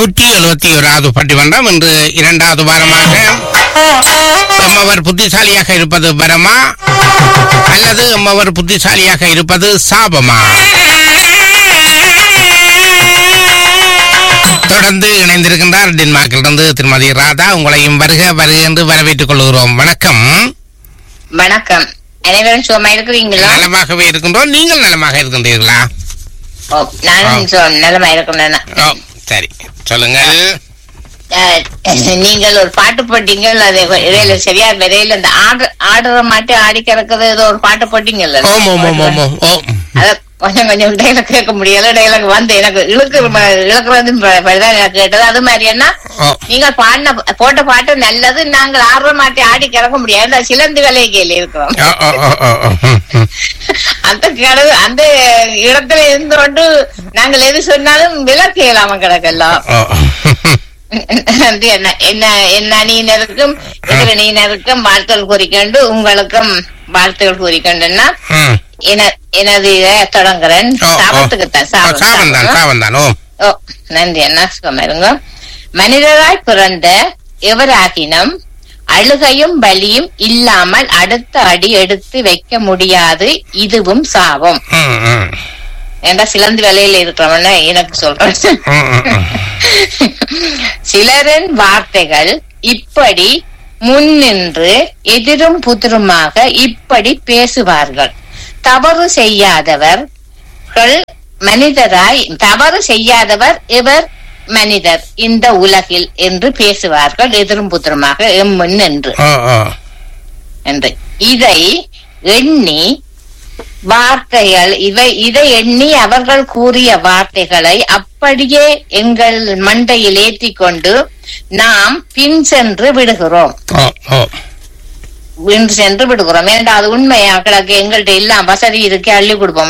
நூற்றி எழுபத்தி ஓராவது பட்டிமன்றம் இன்று இரண்டாவது வாரமாக எம்மவர் புத்திசாலியாக இருப்பது வரமா அல்லது எம்மவர் புத்திசாலியாக இருப்பது சாபமா தொடர்ந்து இணைந்திருக்கின்றார் டென்மார்க்கிலிருந்து திருமதி ராதா உங்களையும் வருக வருக என்று வரவேற்றுக் கொள்கிறோம் வணக்கம் வணக்கம் அனைவரும் சும்மா இருக்கிறீங்களா நலமாகவே இருக்கின்றோம் நீங்கள் நலமாக இருக்கின்றீர்களா ஓ நானும் சு- நலமா இருக்கிறேன் ஓ சரி சொல்லுங்கள் அஹ், நீங்கள் ஒரு பாட்டு போட்டீங்க அது இடையில சரியா விரையில இந்த ஆடு ஆடுற மாட்டு ஆடி கிடக்குது ஏதோ ஒரு பாட்டு போட்டீங்கல்ல ஓம் ஓம் ஓம் ஓம் ஓம் ஓம் அத கொஞ்சம் கொஞ்சம் டைலாக் கேட்க முடியல டைலாக் வந்து எனக்கு இழுக்குற ம- இழுக்குறது ப- பதான் எனக்கு கேட்டது அது மாதிரி என்ன ஓ நீங்க பாடின போட்ட பாட்டு நல்லது நாங்கள் ஆடுற மாட்டி ஆடி கிடக்க முடியாது இந்த சிலந்து கலைகையில் இருக்கிறோம் ஓ ஓ ஓ ஓ ஓ ம், ம். அந்த கடவு அந்த இடத்துல இருந்து கொண்டு நாங்கள் எது சொன்னாலும் விலக்கு இயலாம கிடக்கலாம் ஓ வந்து என்ன என்ன என்ன அணியினருக்கும் எதிர அணியினருக்கும் வாழ்த்துகள் கூறிக்கொண்டு உங்களுக்கும் வாழ்த்துகள் கூறிக்கொண்டுன்னா ம். என- எனது இதை தொடங்குறேன் ஓ, ஓ. சாபத்துக்குத்தான் ஓ, சாபம் சாபம் தான் சாபம். சாபம் தான் ஓ ஓ நன்றி அண்ணா சுகமா இருங்க மனிதராய் பிறந்த எவராகினும் அழுகையும் வலியும் இல்லாமல் அடுத்த அடி எடுத்து வைக்க முடியாது இதுவும் சாபம் ம், ம். ஏன்டா சிலந்து வேலையில இருக்கிறவன எனக்கு சொல்றேன் ம், ம், ம். சிலரின் வார்த்தைகள் இப்படி முன்னின்று எதிரும் புதிருமாக இப்படி பேசுவார்கள் தவறு செய்யாதவர்கள் மனிதராய் தவறு செய்யாதவர் இவர் மனிதர் இந்த உலகில் என்று பேசுவார்கள் எதிரும் புதிருமாக எம் முன் என்று ஓ ஓ என்று இதை எண்ணி வார்த்தைகள் இவை இதை எண்ணி அவர்கள் கூறிய வார்த்தைகளை அப்படியே எங்கள் மண்டையில் ஏற்றிக் கொண்டு நாம் பின் சென்று விடுகிறோம் ஓ ஓ பின் சென்று விடுகிறோம் ஏன்டா அது உண்மையா கிடக்கு எங்கள்கிட்ட எல்லாம் வசதி இருக்கு அள்ளி கொடுப்போம்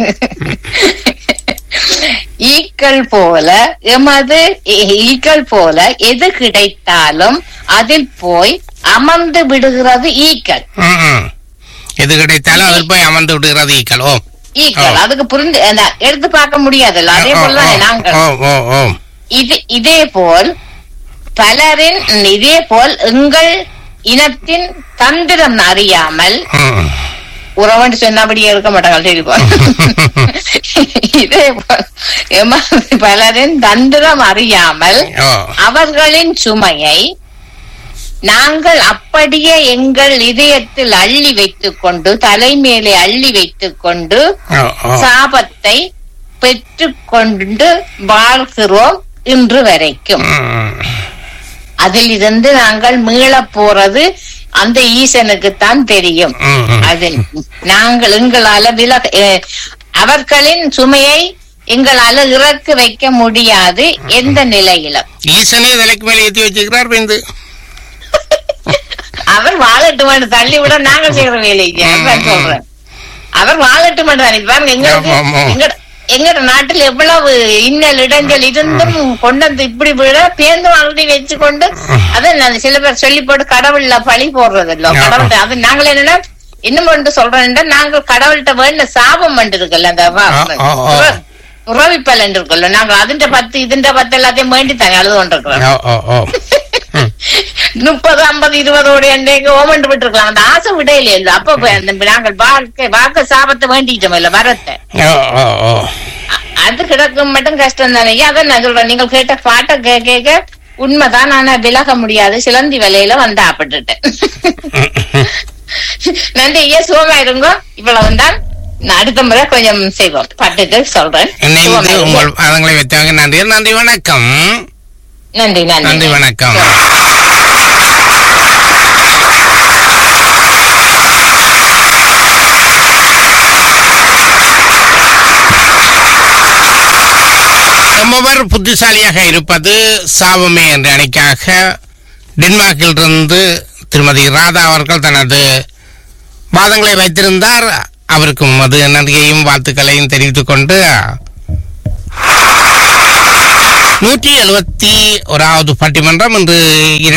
ஈக்கள் போல எமது ஈக்கள் போல எது கிடைத்தாலும் அதில் போய் அமர்ந்து விடுகிறது ஈக்கள் ம், ம். எது கிடைத்தாலும் அதில் போய் அமர்ந்து விடுகிறது ஈக்கள் ஓ ஈக்கள் ஆ. அதுக்கு புரிந்து அந்த எடுத்து பார்க்க முடியாதுல்ல அதே ஓ, போலதான் ஓ, நாங்கள் ஓ ஓ ஓ இது இதே போல் பலரின் இதே போல் எங்கள் இனத்தின் தந்திரம் அறியாமல் ம். உறவன் சொன்னபடியே இருக்க மாட்டாங்க தெரியுமா இதே போல் எமது பலரின் தந்திரம் அறியாமல் ஓ அவர்களின் சுமையை நாங்கள் அப்படியே எங்கள் இதயத்தில் அள்ளி வைத்துக் கொண்டு தலைமேலே அள்ளி வைத்துக் கொண்டு ஓ ஓ சாபத்தை பெற்றுக்கொண்டு வாழ்கிறோம் இன்று வரைக்கும் ம். அதில் இருந்து நாங்கள் மீளப் போறது அந்த ஈசனுக்குத்தான் தெரியும் ம், ம். அதில் நாங்கள் எங்களால விலக அஹ், அவர்களின் சுமையை எங்களால இறக்கு வைக்க முடியாது எந்த நிலையிலும் ஈசனே தலைக்கு மேலே ஏற்றி வச்சுக்கிறார் பிந்து அவர் வாழட்டும் தள்ளி விட நாங்கள் செய்யற வேலைக்கு அதான் சொல்றேன் அவர் வாழட்டும் பாருங்க எங்களுக்கு ஆமா, ஆமா. எங்க எங்க நாட்டில் எவ்வளவு இன்னல் இடைஞ்சல் இருந்தும் கொண்டு வந்து இப்படி விட பேருந்து வாழ்க்கை வச்சு கொண்டு அதான் நான் சில பேர் சொல்லி போட்டு கடவுள்ல பழி போடுறது இல்ல ஆமா. கடவுள்கிட்ட அது நாங்கள் என்னன்னா இன்னும் ஒன்று சொல்றேன் நாங்கள் கடவுள்கிட்ட வேண்ட சாபம் பண்ணி இருக்குல்ல அந்த வ- ஆ, ஆ, ஆ. உற- உறவி பலன் இருக்குல்ல நாங்கள் அதுண்ட பத்து இதுண்ட பத்து எல்லாத்தையும் வேண்டி தாங்க அழுது கொண்டிருக்கிறோம் ஓ ஓ ஓ ம். முப்பது ஐம்பது இருபதோட எண்டைக்கு ஓமண்டு விட்டுருக்கலாம் அந்த ஆசை விடையில இல்ல அப்ப போய் அந்த நாங்கள் வாழ்க்கை வாக்க சாபத்தை வேண்டிட்டோம் இல்ல வரத்தை ஓ ஓ ஓ அ- அது கிடக்கும் மட்டும் கஷ்டம் தானே அதான் நான் சொல்றேன் நீங்கள் கேட்ட பாட்டை கே கேட்க உண்மைதான் ஆனா விலக முடியாது சிலந்தி வேலையில வந்து ஆப்பட்டுட்டேன் நன்றி ஐயா சுகமா இருங்க இவ்வளவு தான் நான் அடுத்த முறை கொஞ்சம் செய்வோம் பாட்டுக்கு சொல்றேன் சுகமா இணைந்து இருங்க. உங்கள் பாதங்களை வைத்தவங்க நன்றி நன்றி வணக்கம் நன்றி நன்றி நன்றி வணக்கம் நம்மவர் புத்திசாலியாக இருப்பது சாபமே என்ற அணிக்காக டென்மார்க்கிலிருந்து திருமதி ராதா அவர்கள் தனது வாதங்களை வைத்திருந்தார் அவருக்கும் அது நன்றியையும் வாழ்த்துக்களையும் தெரிவித்துக் கொண்டு நூற்றி எழுபத்தி ஓராவது பட்டிமன்றம் இன்று